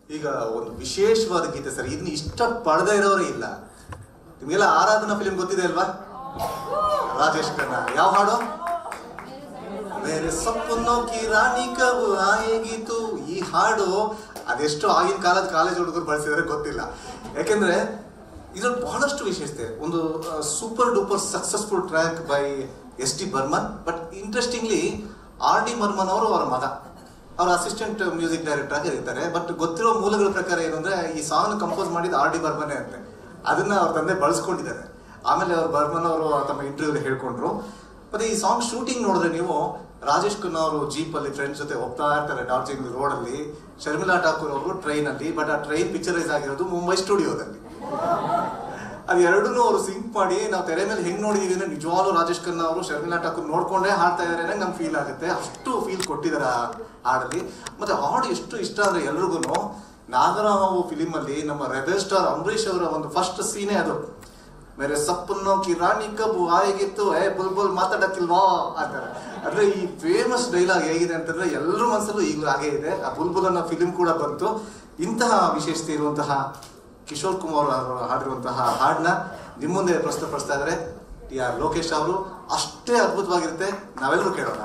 ಈಗ ಒಂದು ವಿಶೇಷವಾದ ಗೀತೆ ಸರ್ ಇದನ್ನ ಇಷ್ಟ ಪಡದೇ ಇರೋರೇ ಇಲ್ಲ ನಿಮಗೆಲ್ಲ ಆರಾಧನಾ ಫಿಲಿಂ ಗೊತ್ತಿದೆ ಅಲ್ವಾ ರಾಜೇಶ್ ಖನ್ನಾ ಯಾವ ಹಾಡು ಮೇರೆ ಸಪ್ಪನ್ನೋ ಕಿ ರಾಣಿ ಕಬ್ ಆಯೇಗಿತು ಈ ಹಾಡು ಅದೆಷ್ಟು ಆಗಿನ ಕಾಲದ ಕಾಲೇಜ್ ಹುಡುಗರು ಬಳಸಿದ್ರೆ ಗೊತ್ತಿಲ್ಲ ಯಾಕೆಂದ್ರೆ ಇದ್ರಲ್ಲಿ ಬಹಳಷ್ಟು ವಿಶೇಷತೆ ಒಂದು super duper successful track by S D Burman but interestingly R D Burman ಅವರು ಅವರ ಮಗ ಅವ್ರ ಅಸಿಸ್ಟೆಂಟ್ ಮ್ಯೂಸಿಕ್ ಡೈರೆಕ್ಟರ್ ಆಗಿ ಇರ್ತಾರೆ ಬಟ್ ಗೊತ್ತಿರೋ ಮೂಲಗಳ ಪ್ರಕಾರ ಏನಂದ್ರೆ ಈ ಸಾಂಗ್ ಕಂಪೋಸ್ ಮಾಡಿದ ಆರ್ ಡಿ ಬರ್ಮನೇ ಅಂತೆ ಅದನ್ನ ಅವ್ರ ತಂದೆ ಬಳಸ್ಕೊಂಡಿದ್ದಾರೆ ಆಮೇಲೆ ಅವ್ರು ಬರ್ಮನ್ ಅವರು ತಮ್ಮ ಇಂಟರ್ವ್ಯೂ ಹೇಳ್ಕೊಂಡ್ರು ಮತ್ತೆ ಈ ಸಾಂಗ್ ಶೂಟಿಂಗ್ ನೋಡಿದ್ರೆ ನೀವು ರಾಜೇಶ್ ಖನ್ನಾ ಅವರು ಜೀಪ್ ಅಲ್ಲಿ ಫ್ರೆಂಡ್ಸ್ ಜೊತೆ ಹೋಗ್ತಾ ಇರ್ತಾರೆ ಡಾರ್ಜಿಲಿಂಗ್ ರೋಡ್ ಅಲ್ಲಿ ಶರ್ಮಿಳಾ ಠಾಕೂರ್ ಅವರು ಟ್ರೈನ್ ಅಲ್ಲಿ ಬಟ್ ಆ ಟ್ರೈನ್ ಪಿಕ್ಚರೈಸ್ ಆಗಿರೋದು ಮುಂಬೈ ಸ್ಟುಡಿಯೋದಲ್ಲಿ ಅದು ಎರಡನ್ನೂ ಅವರು ಸಿಂಕ್ ಮಾಡಿ ನಾವು ತೆರೆ ಮೇಲೆ ಹೆಂಗ್ ನೋಡಿದೀವಿ ಅಂದ್ರೆ ನಿಜವಾಗ್ಲೂ ರಾಜೇಶ್ ಖನ್ನಾ ಅವರು ಶರ್ಮಿಳಾ ಠಾಕೂರ್ ನೋಡ್ಕೊಂಡೇ ಹಾಡ್ತಾ ಇದಾರೆ ಅನ್ನಂಗ್ ನಮ್ಗೆ ಫೀಲ್ ಆಗುತ್ತೆ ಅಷ್ಟು ಫೀಲ್ ಕೊಟ್ಟಿದ್ದಾರೆ ಆ ಹಾಡಲ್ಲಿ ಮತ್ತೆ ಹಾಡು ಎಷ್ಟು ಇಷ್ಟ ಅಂದ್ರೆ ಎಲ್ರಿಗೂ ನಾಗರಾವ್ ಫಿಲಿಂ ಅಲ್ಲಿ ನಮ್ಮ ರೆಬೆಲ್ ಸ್ಟಾರ್ ಅಂಬರೀಶ್ ಅವರ ಒಂದು ಫಸ್ಟ್ ಸೀನೇ ಅದು ಮೇರೆ ಸಪ್ಪನ್ನೋ ಕಿ ರಾಣಿ ಕಬ್ಬು ಆಯಗಿತ್ತು ಏ ಬುಲ್ ಬುಲ್ ಮಾತಾಡಕ್ಕಿಲ್ವಾ ಅಂತಾರೆ ಅಂದ್ರೆ ಈ ಫೇಮಸ್ ಡೈಲಾಗ್ ಹೇಗಿದೆ ಅಂತಂದ್ರೆ ಎಲ್ಲರ ಮನಸ್ಸಲ್ಲೂ ಈಗಲೂ ಹಾಗೆ ಇದೆ ಆ ಬುಲ್ಬುಲ್ ಅನ್ನೋ ಫಿಲಿಂ ಕೂಡ ಬಂತು ಇಂತಹ ವಿಶೇಷತೆ ಇರುವಂತಹ ಕಿಶೋರ್ ಕುಮಾರ್ ಅವರು ಹಾಡಿರುವಂತಹ ಹಾಡನ್ನ ನಿಮ್ಮ ಮುಂದೆ ಪ್ರಸ್ತುತಪಡಿಸ್ತಾ ಇದ್ದಾರೆ ಟಿ ಆರ್ ಲೋಕೇಶ್ ಅವರು ಅಷ್ಟೇ ಅದ್ಭುತವಾಗಿರುತ್ತೆ ನಾವೆಲ್ಲರೂ ಕೇಳೋಣ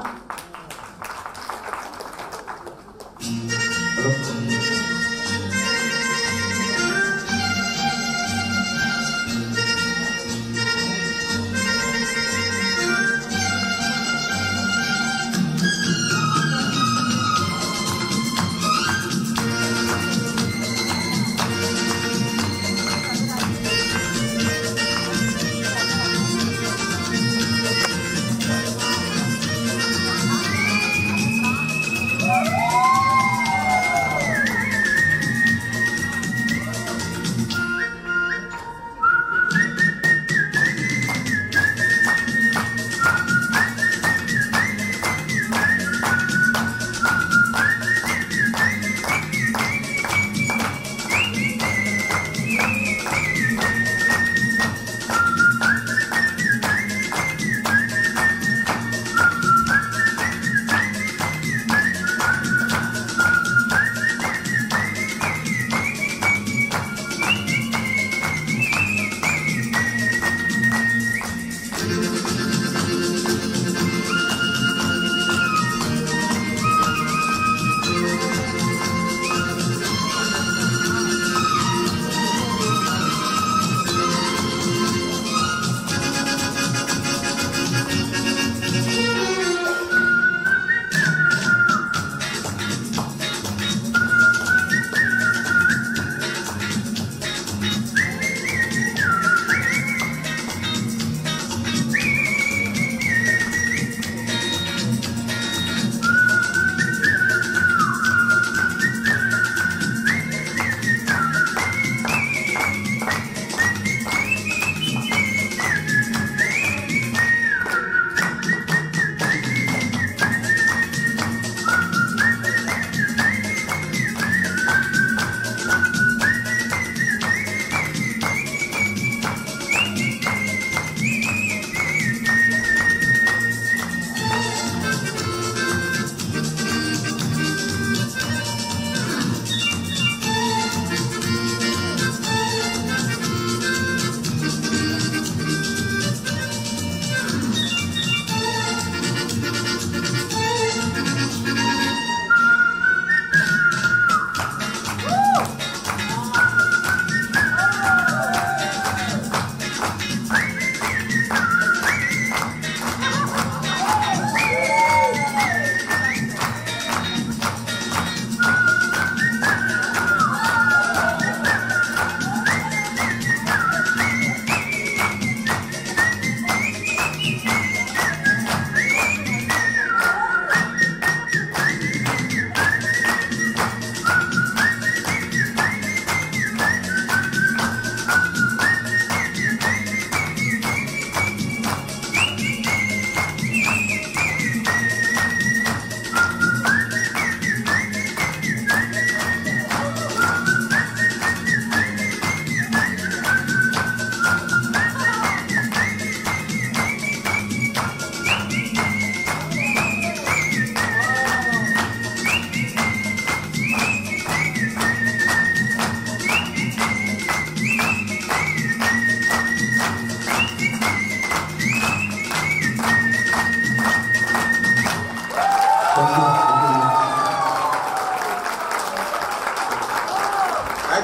Thank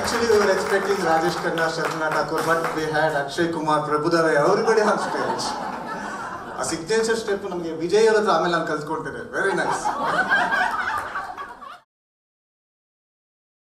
Actually, we were expecting Rajesh Khanna, Sharmila Thakur, but we had Akshay Kumar, Prabhudev, everybody on stage. ಆ ಸಿಗ್ನೇಚರ್ ಸ್ಟೆಪ್ ನಮಗೆ ವಿಜಯ್ ಅವ್ರ ಹತ್ರ ಆಮೇಲೆ ನಾನು ಕಲ್ತ್ಕೊಳ್ತೇನೆ ವೆರಿ ನೈಸ್